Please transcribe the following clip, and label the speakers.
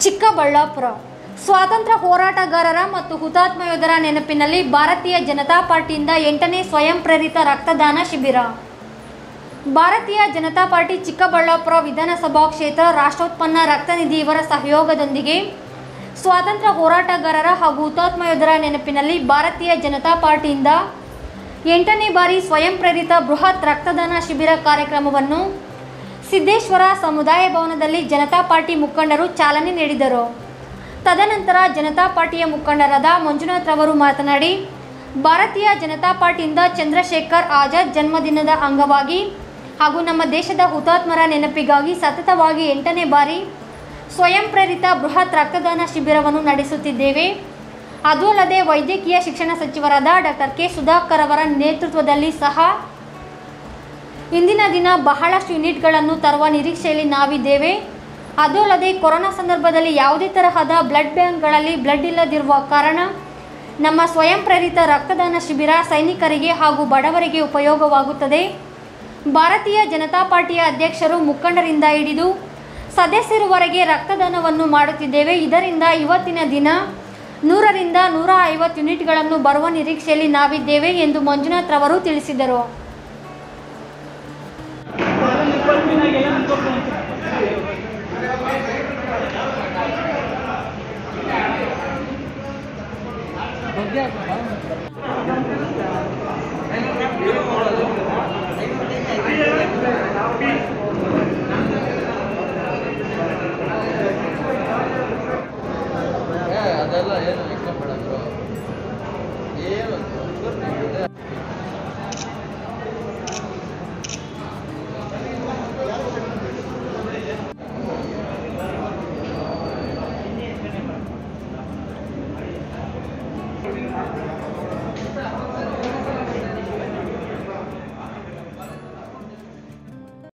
Speaker 1: ಚಿಕ್ಕಬಳ್ಳಾಪುರ ಸ್ವಾತಂತ್ರ್ಯ ಹೋರಾಟಗಾರರ ಮತ್ತು ಹುತಾತ್ಮ ಯೋಧರ ನೆನಪಿನಲ್ಲಿ ಭಾರತೀಯ ಜನತಾ ಪಾರ್ಟಿಯಿಂದ ಎಂಟನೇ ಸ್ವಯಂ ಪ್ರೇರಿತ ರಕ್ತದಾನ ಶಿಬಿರ ಭಾರತೀಯ ಜನತಾ ಪಾರ್ಟಿ ಚಿಕ್ಕಬಳ್ಳಾಪುರ ವಿಧಾನಸಭಾ ಕ್ಷೇತ್ರ ರಾಷ್ಟ್ರೋತ್ಪನ್ನ ರಕ್ತನಿಧಿ ಇವರ ಸಹಯೋಗದೊಂದಿಗೆ ಸ್ವಾತಂತ್ರ್ಯ ಹೋರಾಟಗಾರರ ಹಾಗೂ ಹುತಾತ್ಮ ಯೋಧರ ನೆನಪಿನಲ್ಲಿ ಭಾರತೀಯ ಜನತಾ ಪಾರ್ಟಿಯಿಂದ ಎಂಟನೇ ಬಾರಿ ಸ್ವಯಂ ಪ್ರೇರಿತ ಬೃಹತ್ ರಕ್ತದಾನ ಶಿಬಿರ ಕಾರ್ಯಕ್ರಮವನ್ನು ಸಿದ್ದೇಶ್ವರ ಸಮುದಾಯ ಭವನದಲ್ಲಿ ಜನತಾ ಪಾರ್ಟಿ ಮುಖಂಡರು ಚಾಲನೆ ನೀಡಿದರು ತದನಂತರ ಜನತಾ ಪಾರ್ಟಿಯ ಮುಖಂಡರಾದ ಮಂಜುನಾಥ್ ರವರು ಮಾತನಾಡಿ ಭಾರತೀಯ ಜನತಾ ಪಾರ್ಟಿಯಿಂದ ಚಂದ್ರಶೇಖರ್ ಆಜಾದ್ ಜನ್ಮದಿನದ ಅಂಗವಾಗಿ ಹಾಗೂ ನಮ್ಮ ದೇಶದ ಹುತಾತ್ಮರ ನೆನಪಿಗಾಗಿ ಸತತವಾಗಿ ಎಂಟನೇ ಬಾರಿ ಸ್ವಯಂ ಪ್ರೇರಿತ ಬೃಹತ್ ರಕ್ತದಾನ ಶಿಬಿರವನ್ನು ನಡೆಸುತ್ತಿದ್ದೇವೆ ಅದು ಅಲ್ಲದೆ ವೈದ್ಯಕೀಯ ಶಿಕ್ಷಣ ಸಚಿವರಾದ ಡಾಕ್ಟರ್ ಕೆ ಸುಧಾಕರ್ ಅವರ ನೇತೃತ್ವದಲ್ಲಿ ಸಹ ಇಂದಿನ ದಿನ ಬಹಳಷ್ಟು ಯೂನಿಟ್ಗಳನ್ನು ತರುವ ನಿರೀಕ್ಷೆಯಲ್ಲಿ ನಾವಿದ್ದೇವೆ ಅದು ಅಲ್ಲದೆ ಕೊರೋನಾ ಸಂದರ್ಭದಲ್ಲಿ ಯಾವುದೇ ತರಹದ ಬ್ಲಡ್ ಬ್ಯಾಂಕ್ಗಳಲ್ಲಿ ಬ್ಲಡ್ ಇಲ್ಲದಿರುವ ಕಾರಣ ನಮ್ಮ ಸ್ವಯಂ ಪ್ರೇರಿತ ರಕ್ತದಾನ ಶಿಬಿರ ಸೈನಿಕರಿಗೆ ಹಾಗೂ ಬಡವರಿಗೆ ಉಪಯೋಗವಾಗುತ್ತದೆ ಭಾರತೀಯ ಜನತಾ ಪಾರ್ಟಿಯ ಅಧ್ಯಕ್ಷರು ಮುಖಂಡರಿಂದ ಹಿಡಿದು ಸದಸ್ಯರುವರೆಗೆ ರಕ್ತದಾನವನ್ನು ಮಾಡುತ್ತಿದ್ದೇವೆ ಇದರಿಂದ ಇವತ್ತಿನ ದಿನ ನೂರರಿಂದ ನೂರ ಐವತ್ತು ಯೂನಿಟ್ಗಳನ್ನು ಬರುವ ನಿರೀಕ್ಷೆಯಲ್ಲಿ ನಾವಿದ್ದೇವೆ ಎಂದು ಮಂಜುನಾಥ್ ರವರು ತಿಳಿಸಿದರು
Speaker 2: ಏ, ಅದೆಲ್ಲ ಏನು ಲೆಕ್ಕ ಮಾಡೋದು ಏನು